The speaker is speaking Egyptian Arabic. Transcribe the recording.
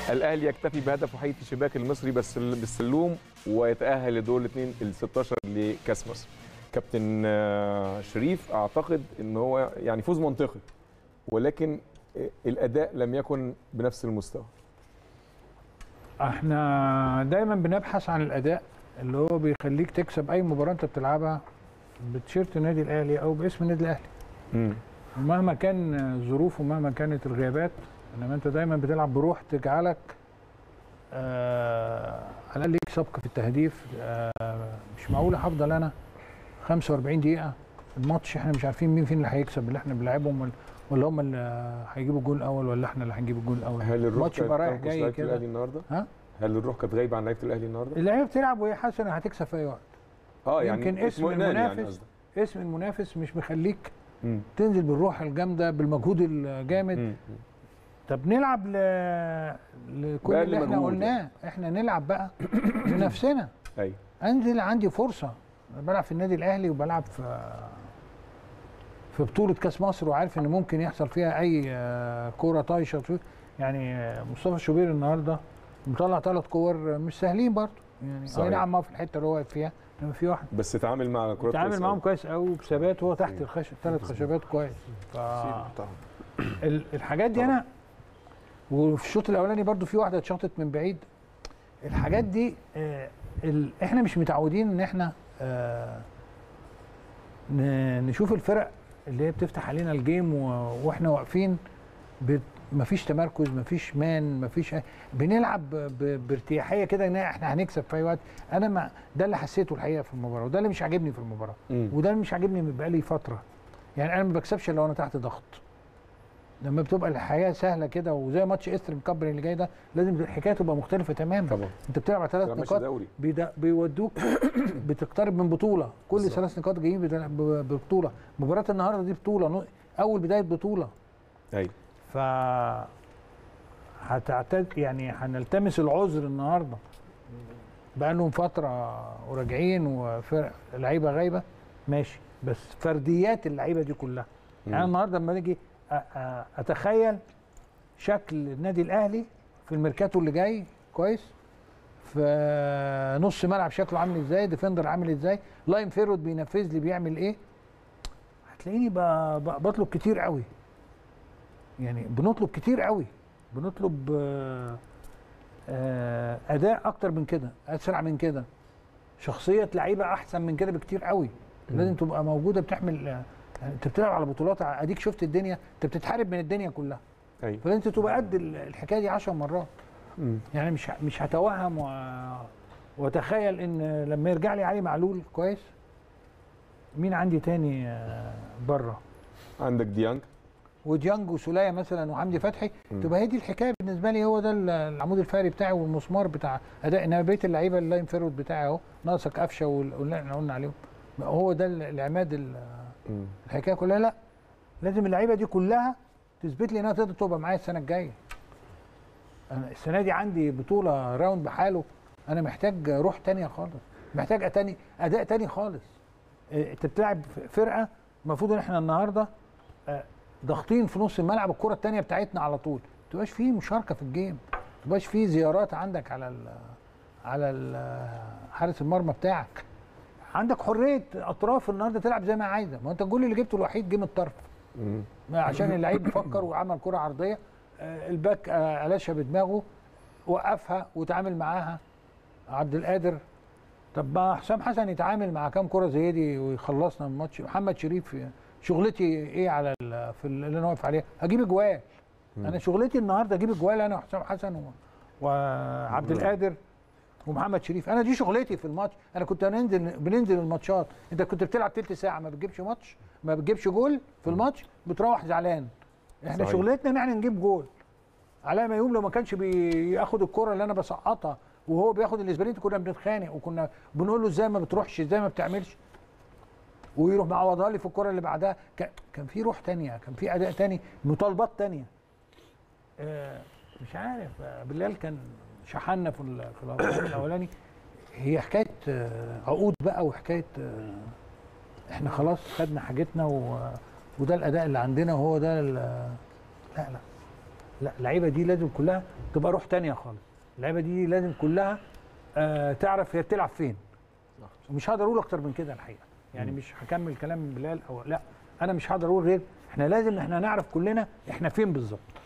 الاهلي يكتفي بهدف وحيد في شباك المصري بس بالسلوم ويتاهل لدور الاثنين ال 16 لكاس مصر كابتن آه، شريف اعتقد ان هو يعني فوز منطقي ولكن الاداء لم يكن بنفس المستوى احنا دايما بنبحث عن الاداء اللي هو بيخليك تكسب اي مباراه انت بتلعبها بتيشيرت النادي الاهلي او باسم النادي الاهلي امم مهما كان الظروف ومهما كانت الغيابات انما انت دايما بتلعب بروح تجعلك آه على الاقل ليك سبق في التهديف آه مش معقول هفضل انا 45 دقيقه الماتش احنا مش عارفين مين فينا اللي هيكسب اللي احنا بنلعبهم ولا- ولا هم اللي هيجيبوا الجول الاول ولا احنا اللي هنجيب الجول الاول هل الروح الماتش كانت يبقى رايح تنقص جاي لعيبة كده الاهلي النهارده؟ ها؟ هل الروح كانت غايبه عن لعيبه الاهلي النهارده؟ اللعيبه بتلعب وهي حاسه انها هتكسب في اي وقت اه يعني يمكن اسم اطمئنان يعني المنافس قصدك. اسم المنافس مش مخليك مم. تنزل بالروح الجامده بالمجهود الجامد مم. طب نلعب ل... لكل بأقل اللي احنا مجهود قلناه احنا نلعب بقى لنفسنا ايوه انزل عندي فرصه أنا بلعب في النادي الاهلي وبلعب في في بطوله كاس مصر وعارف ان ممكن يحصل فيها اي آه، كوره طايشه طويل. يعني آه، مصطفى شوبير النهارده مطلع ثلاث كور مش سهلين برضه يعني صحيح. اي نعم ما في الحته اللي هو واقف فيها انما في واحد بس اتعامل مع كرة اتعامل معاهم كويس قوي بثبات وهو تحت الخشب ثلاث خشبات كويس ف ال- الحاجات دي انا وفي الشوط الاولاني برضو في واحده اتشاطت من بعيد الحاجات دي آه ال... احنا مش متعودين ان احنا آه ن... نشوف الفرق اللي هي بتفتح علينا الجيم و... واحنا واقفين ب... مفيش تمركز مفيش مان مفيش أي- بنلعب ب... ب... بارتياحيه كده ان احنا هنكسب في اي وقت انا ما ده اللي حسيته الحقيقه في المباراه وده اللي مش عاجبني في المباراه مم. وده اللي مش عاجبني من بقالي فتره يعني انا ما بكسبش الا وانا تحت ضغط لما بتبقى الحياه سهله كده وزي ماتش استرن كابري اللي جاي ده لازم الحكايه تبقى مختلفه تماما طبعا انت بتلعب على ثلاث تلعب ماتش نقاط دوري بيدا- بيودوك بتقترب من بطوله كل بالظبط. ثلاث نقاط جايين بتلعب ب- ببطوله مباراه النهارده دي بطوله نو- اول بدايه بطوله ايوه ف هتعتد يعني هنلتمس العذر النهارده بقى لهم فتره وراجعين وفرق لعيبه غايبه ماشي بس فرديات اللعيبه دي كلها يعني أنا مم. النهارده لما اجي أ- أ- اتخيل شكل النادي الاهلي في الميركاتو اللي جاي كويس في نص ملعب شكله عامل ازاي ديفندر عامل ازاي لاين فيرود بينفذ لي بيعمل ايه هتلاقيني ب- ب- بطلب كتير قوي يعني بنطلب كتير قوي بنطلب آه، آه، اداء اكتر من كده اسرع من كده شخصيه لعيبه احسن من كده بكتير قوي لازم تبقى موجوده بتحمل آه، يعني انت بتلعب على بطولات اديك شفت الدنيا انت بتتحارب من الدنيا كلها ايوه فلازم تبقى قد ال- الحكايه دي 10 مرات مم. يعني مش ه- مش هتوهم و... واتخيل ان لما يرجع لي علي معلول كويس مين عندي تاني آه، بره عندك ديانج وديانج وسوليه مثلا وحمدي فتحي مم. تبقى هي دي الحكايه بالنسبه لي هو ده ال- العمود الفقري بتاعي والمسمار بتاع اداء انما بقيه اللعيبه اللاين فيرود بتاعي اهو ناقصك قفشه وال- واللي احنا قلنا عليهم هو ده ال- العماد ال- مم. الحكايه كلها لا لازم اللعيبه دي كلها تثبت لي انها تقدر تبقى معايا السنه الجايه انا السنه دي عندي بطوله راوند بحاله انا محتاج روح تانية خالص محتاج أتاني اداء تاني خالص إيه، انت بتلعب فرقه المفروض ان احنا النهارده آه، ضاغطين في نص الملعب الكره التانية بتاعتنا على طول ما تبقاش فيه مشاركه في الجيم ما تبقاش فيه زيارات عندك على ال على ال حارس المرمى بتاعك عندك حريه اطراف النهارده تلعب زي ما عايزه ما هو انت الجول اللي جبته الوحيد جه من الطرف مم. ما عشان اللعيب فكر وعمل كره عرضيه آه، الباك آه، قلشها بدماغه وقفها وتعامل معاها عبد القادر طب ما حسام حسن يتعامل مع كام كره زي دي ويخلصنا من الماتش محمد شريف شغلتي ايه على ال- في ال- اللي انا واقف عليها هجيب اجوال انا شغلتي النهارده اجيب اجوال انا وحسام حسن و- وعبد القادر ومحمد شريف انا دي شغلتي في الماتش انا كنت هننزل بننزل الماتشات انت كنت بتلعب تلت ساعه ما بتجيبش ماتش ما بتجيبش جول في الماتش بتروح زعلان احنا صحيح. شغلتنا ان احنا نجيب جول علاء ميوم لو ما كانش بياخد الكره اللي انا بسقطها وهو بياخد الاسبرينت كنا بنتخانق وكنا بنقول له ازاي ما بتروحش ازاي ما بتعملش ويروح معوضها لي في الكره اللي بعدها كان- كان في روح تانية كان في اداء تاني مطالبات تانية آه، مش عارف آه، بلال كان شحنا في ال- في الأول- الاولاني هي حكايه آه، عقود بقى وحكايه آه، احنا خلاص خدنا حاجتنا و... وده الاداء اللي عندنا وهو ده ال... لا لا لا اللعيبه دي لازم كلها تبقى روح تانية خالص اللعيبه دي لازم كلها آه تعرف هي بتلعب فين صح. مش هقدر اقول اكتر من كده الحقيقه يعني مم. مش هكمل كلام بلال او لا انا مش هقدر اقول غير احنا لازم احنا نعرف كلنا احنا فين بالظبط